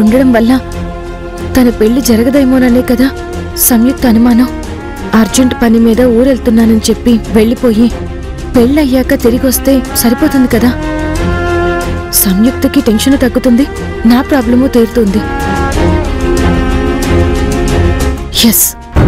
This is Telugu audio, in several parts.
ఉండడం వల్ల తన పెళ్లి జరగదేమోననే కదా సంయుక్త అనుమానం అర్జెంట్ పని మీద ఊరెళ్తున్నానని చెప్పి వెళ్ళిపోయి పెళ్ళయ్యాక తిరిగి వస్తే సరిపోతుంది కదా సంయుక్తకి టెన్షన్ తగ్గుతుంది నా ప్రాబ్లము తీరుతుంది ఎస్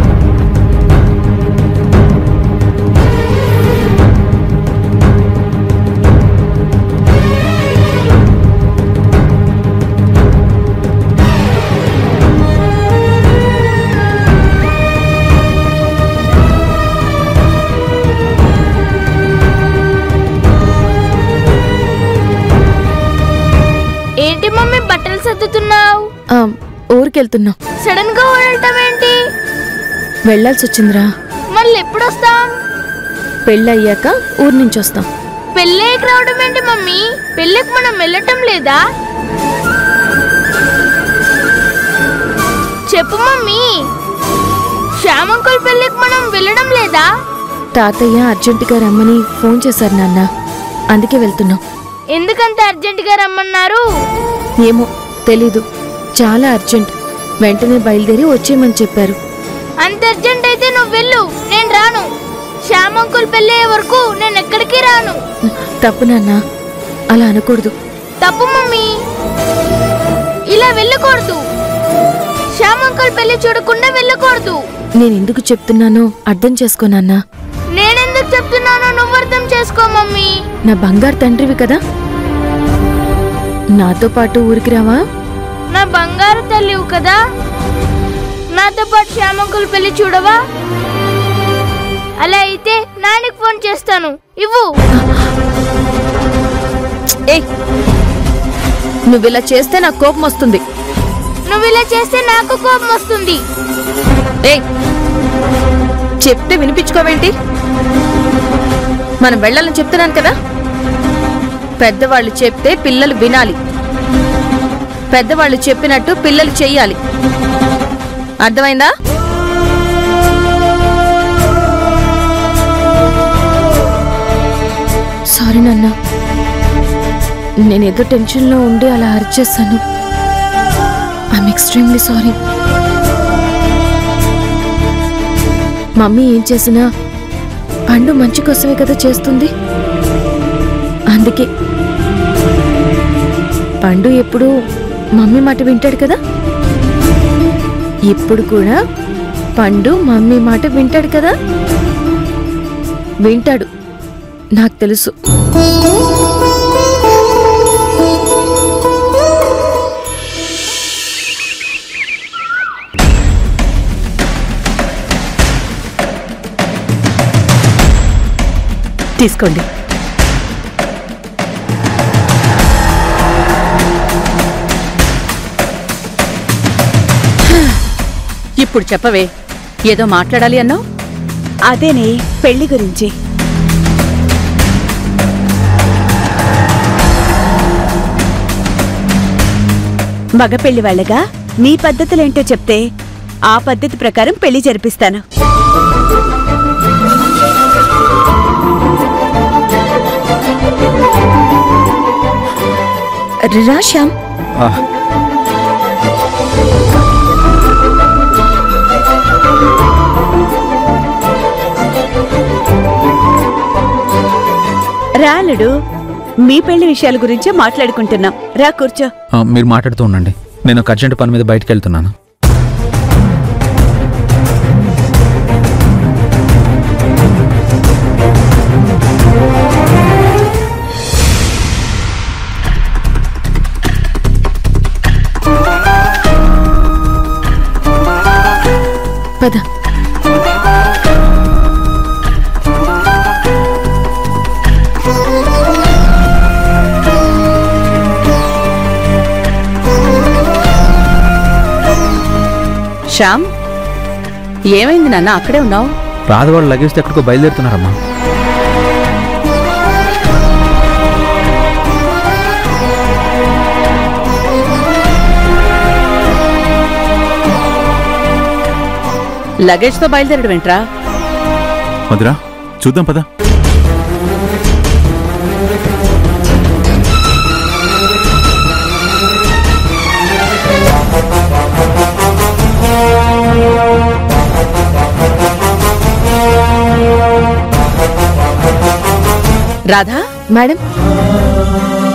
ఏంటి మమ్మీ బట్టలు సర్దుతున్నావు ఆ, ఊరికెళ్తున్నాం సడన్ గా వెళ్ళటం ఏంటి వెళ్ళాల్సి వచ్చిందిరా మళ్ళీ ఎప్పుడు వస్తాం పెళ్ళయ్యాక ఊరి నుంచి వస్తాం పెళ్ళికి రావడం ఏంటి మమ్మీ పెళ్ళికి మనం వెళ్ళటం లేదా చెప్పు మమ్మీ శ్యామంకుల్ పెళ్ళికి మనం వెళ్ళడం లేదా తాతయ్య అర్జెంటుగా రమ్మని ఫోన్ చేశారు నాన్న అందుకే వెళ్తున్నాం ఎందుకంత అర్జెంట్ గా రమ్మన్నారు ఏమో తెలీదు చాలా అర్జెంట్ వెంటనే బయలుదేరి వచ్చేయమని చెప్పారు అంత అర్జెంట్ అయితే నువ్వు వెళ్ళు నేను రాను శ్యామంకుల్ పెళ్ళి అయ్యే వరకు నేను ఎక్కడికి రాను తప్పు నాన్న అలా అనకూడదు తప్పు మమ్మీ ఇలా వెళ్ళకూడదు శ్యామంకుల్ పెళ్లి చూడకుండా వెళ్ళకూడదు నేను ఎందుకు చెప్తున్నానో అర్థం చేసుకో నాన్న నేనెందుకు చెప్తున్నానో నువ్వు అర్థం చేసుకో మమ్మీ నా బంగారు తండ్రివి కదా నాతో పాటు ఊరికి రావా నా బంగారు తల్లివు కదా నాతో పాటు శ్యామంకుల్ పెళ్లి చూడవా అలా అయితే నానికి ఫోన్ చేస్తాను ఇవ్వు ఏ నువ్వు ఇలా చేస్తే నాకు కోపం వస్తుంది నువ్వు ఇలా చేస్తే నాకు కోపం వస్తుంది ఏ చెప్తే వినిపించుకోవేంటి మనం వెళ్ళాలని చెప్తున్నాను కదా పెద్దవాళ్ళు చెప్తే పిల్లలు వినాలి పెద్దవాళ్ళు చెప్పినట్టు పిల్లలు చెయ్యాలి అర్థమైందా సారీ నాన్న నేను ఏదో టెన్షన్లో ఉండి అలా అరిచేస్తాను ఐఎమ్ ఎక్స్ట్రీమ్లీ సారీ మమ్మీ ఏం చేసినా పండు మంచి కోసమే కదా చేస్తుంది అందుకే పండు ఎప్పుడు మమ్మీ మాట వింటాడు కదా ఇప్పుడు కూడా పండు మమ్మీ మాట వింటాడు కదా వింటాడు నాకు తెలుసు తీసుకోండి ఇప్పుడు చెప్పవే ఏదో మాట్లాడాలి అన్నావు అదేనే పెళ్లి గురించి మగ పెళ్లి వాళ్ళగా మీ పద్ధతులేంటో చెప్తే ఆ పద్ధతి ప్రకారం పెళ్లి జరిపిస్తాను రా శ్యామ్ ఆ, రాలుడు మీ పెళ్లి విషయాల గురించే మాట్లాడుకుంటున్నాం రా కూర్చో ఆ, మీరు మాట్లాడుతూ ఉండండి నేను ఒక అర్జెంట్ పని మీద బయటకు వెళ్తున్నాను పద శ్యామ్ ఏమైంది నాన్న అక్కడే ఉన్నావు రాధ వాళ్ళు లగేజ్తో ఎక్కడికో బయలుదేరుతున్నారమ్మా లగేజ్తో బయలుదేరడం ఏంట్రా మధురా చూద్దాం పదా రాధా మేడం